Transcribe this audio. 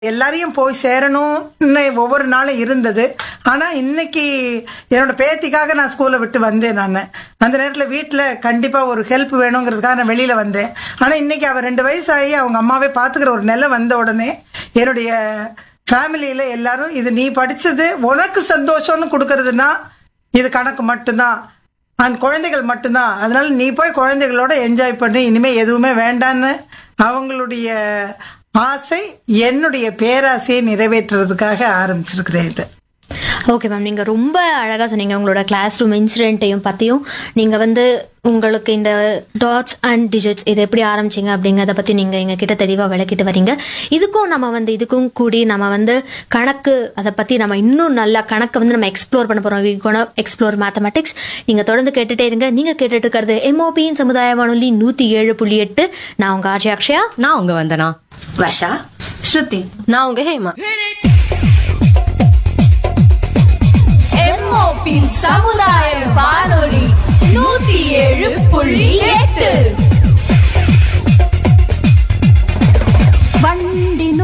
எல்லாரையும் போய் சேரணும்னு ஒவ்வொரு நாளும் இருந்தது ஆனா இன்னைக்கு என்னோட பேத்திக்காக நான் ஸ்கூலை விட்டு வந்தேன் நான் அந்த நேரத்துல வீட்டுல கண்டிப்பா ஒரு ஹெல்ப் வேணுங்கிறதுக்காக நான் வெளியில வந்தேன் ஆனா இன்னைக்கு அவ ரெண்டு வயசாகி அவங்க அம்மாவே பாத்துக்கிற ஒரு நிலை வந்த உடனே என்னுடைய ஃபேமிலியில எல்லாரும் இது நீ படிச்சது உனக்கு சந்தோஷம்னு கொடுக்கறதுன்னா இது கணக்கு மட்டும்தான் அந்த குழந்தைகள் மட்டும்தான் அதனால நீ போய் குழந்தைகளோட என்ஜாய் பண்ணி இனிமே எதுவுமே வேண்டான்னு அவங்களுடைய ஆசை என்னுடைய பேராசையை நிறைவேற்றுறதுக்காக ஆரம்பிச்சிருக்கிறேன் இது ஓகே மேம் நீங்க ரொம்ப அழகா சொன்னீங்க உங்களோட கிளாஸ் ரூம் இன்சிடென்ட்டையும் பத்தியும் நீங்க வந்து உங்களுக்கு இந்த டாட்ஸ் அண்ட் டிஜிட்ஸ் இதை எப்படி ஆரம்பிச்சீங்க அப்படிங்கறத பத்தி நீங்க எங்க கிட்ட தெளிவா விளக்கிட்டு வரீங்க இதுக்கும் நம்ம வந்து இதுக்கும் கூடி நம்ம வந்து கணக்கு அதை பத்தி நம்ம இன்னும் நல்லா கணக்கை வந்து நம்ம எக்ஸ்ப்ளோர் பண்ண போறோம் வி கோன எக்ஸ்ப்ளோர் மேத்தமெட்டிக்ஸ் நீங்க தொடர்ந்து கேட்டுட்டே இருங்க நீங்க கேட்டுட்டு இருக்கிறது எம்ஓபியின் சமுதாய வானொலி நூத்தி ஏழு புள்ளி எட்டு நான் உங்க ஆர்ஜி அக்ஷயா நான் உங்க வந்தனா வர்ஷா ஸ்ருதி நான் உங்க ஹேமா Hit it,